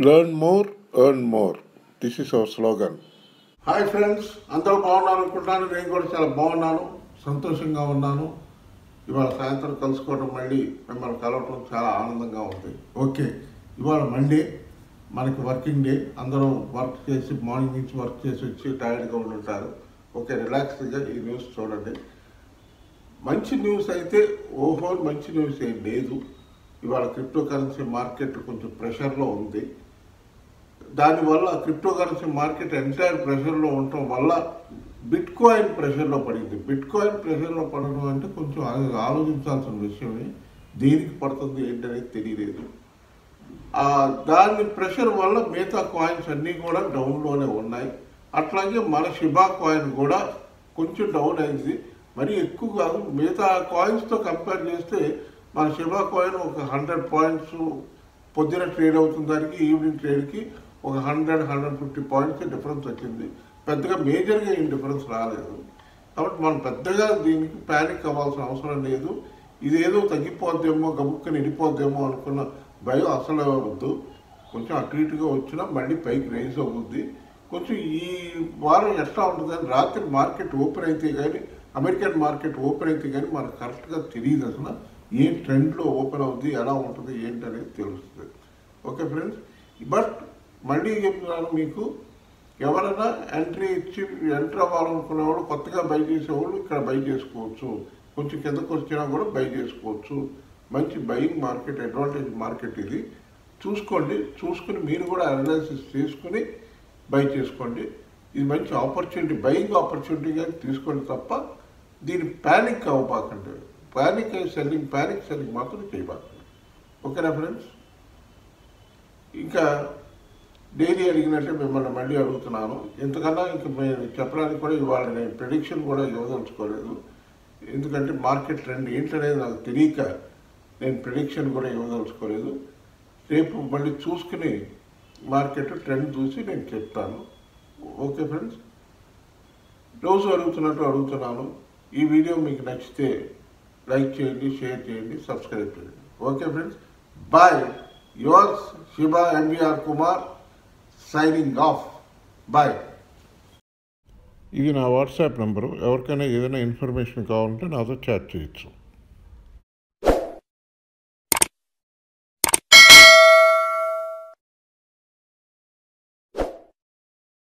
Learn more, earn more. This is our slogan. Hi friends అందరూ బాగున్నారు అనుకుంటాను నేను కూడా చాలా బాగున్నాను సంతోషంగా ఉన్నాను ఇవాళ సాయంత్రం కలుసుకోవడం మళ్ళీ మిమ్మల్ని కలవటం చాలా ఆనందంగా ఉంది ఓకే ఇవాళ మండే మనకి వర్కింగ్ డే అందరూ వర్క్ చేసి మార్నింగ్ నుంచి వర్క్ చేసి వచ్చి టైర్డ్గా ఉండుంటారు ఓకే రిలాక్స్గా ఈ న్యూస్ చూడండి మంచి న్యూస్ అయితే ఓహో మంచి న్యూస్ ఏం లేదు ఇవాళ క్రిప్టో కరెన్సీ మార్కెట్ కొంచెం ప్రెషర్లో ఉంది దానివల్ల క్రిప్టో కరెన్సీ మార్కెట్ ఎంటైర్ ప్రెషర్లో ఉండటం వల్ల బిట్ కాయిన్ ప్రెషర్లో పడింది బిట్ కాయిన్ ప్రెషర్లో పడడం అంటే కొంచెం ఆ- ఆలోచించాల్సిన విషయమే దేనికి పడుతుంది ఏంటనేది తెలియలేదు ఆ దాని ప్రెషర్ వల్ల మిగతా కాయిన్స్ అన్నీ కూడా డౌన్లోనే ఉన్నాయి అట్లాగే మన షిబా కాయిన్ కూడా కొంచెం డౌన్ అయింది మరి ఎక్కువ కాదు మిగతా కాయిన్స్తో కంపేర్ చేస్తే మన షిబా కాయిన్ ఒక హండ్రెడ్ పాయింట్స్ పొద్దున ట్రేడ్ అవుతున్న దానికి ఈవినింగ్ ట్రేడ్కి ఒక hundred hundred fifty points difference వచ్చింది పెద్దగా మేజర్గా ఏం డిఫరెన్స్ రాలేదు కాబట్టి మనం పెద్దగా దీనికి ప్యానిక్ అవ్వాల్సిన అవసరం లేదు ఇదేదో తగ్గిపోద్దేమో గబుక్కని వెళ్ళిపోద్దేమో అనుకున్న భయం అసలు వద్దు కొంచెం అటు ఇటుగా వచ్చినా మళ్ళీ పైకి రైజ్ అవుద్ది కొంచెం ఈ వారం ఎట్లా ఉంటుందని రాత్రి మార్కెట్ ఓపెన్ అయితే కానీ అమెరికన్ మార్కెట్ ఓపెన్ అయితే కానీ మనకు కరెక్ట్గా తెలియదు అసలు ఏ ట్రెండ్లో ఓపెన్ అవుద్ది ఎలా ఉంటుంది ఏంటి అనేది తెలుస్తుంది ఓకే ఫ్రెండ్స్ బట్ మళ్ళీ చెప్తున్నాను మీకు ఎవరైనా ఎంట్రీ ఇచ్చి ఎంటర్ అవ్వాలనుకునే వాళ్ళు కొత్తగా బై చేసేవాళ్ళు ఇక్కడ బై చేసుకోవచ్చు కొంచెం కిందకు వచ్చినా కూడా బై చేసుకోవచ్చు మంచి బయింగ్ మార్కెట్ అడ్వాంటేజ్ మార్కెట్ ఇది చూసుకోండి చూసుకుని మీరు కూడా అనాలిసిస్ చేసుకుని బై చేసుకోండి ఇది మంచి ఆపర్చునిటీ బయింగ్ ఆపర్చునిటీగా తీసుకోండి తప్ప దీని ప్యానిక్ అవ్వబాకండి ప్యానిక్ సెల్లింగ్ ప్యానిక్ సెల్లింగ్ మాత్రం చేయబాకండి ఓకేనా ఫ్రెండ్స్ ఇంకా డైలీ అడిగినట్టే మిమ్మల్ని మళ్ళీ అడుగుతున్నాను ఇంతకన్నా ఇంక మేము చెప్పడానికి కూడా ఇవాళ నేను ప్రిడిక్షన్ కూడా ఇవ్వదలుచుకోలేదు ఎందుకంటే మార్కెట్ ట్రెండ్ ఏంటనేది నాకు తెలియక నేను ప్రిడిక్షన్ కూడా ఇవ్వదలుచుకోలేదు రేపు మళ్ళీ చూసుకుని మార్కెట్ ట్రెండ్ చూసి నేను చెప్తాను ఓకే ఫ్రెండ్స్ రోజు అడుగుతున్నట్టు అడుగుతున్నాను ఈ వీడియో మీకు నచ్చితే లైక్ చేయండి షేర్ చేయండి సబ్స్క్రైబ్ చేయండి okay friends bye yours Shiva MBR Kumar signing off bye ఇది నా వాట్సాప్ నెంబరు ఎవరికైనా ఏదైనా ఇన్ఫర్మేషన్ కావాలంటే నాతో చాట్ చేయొచ్చు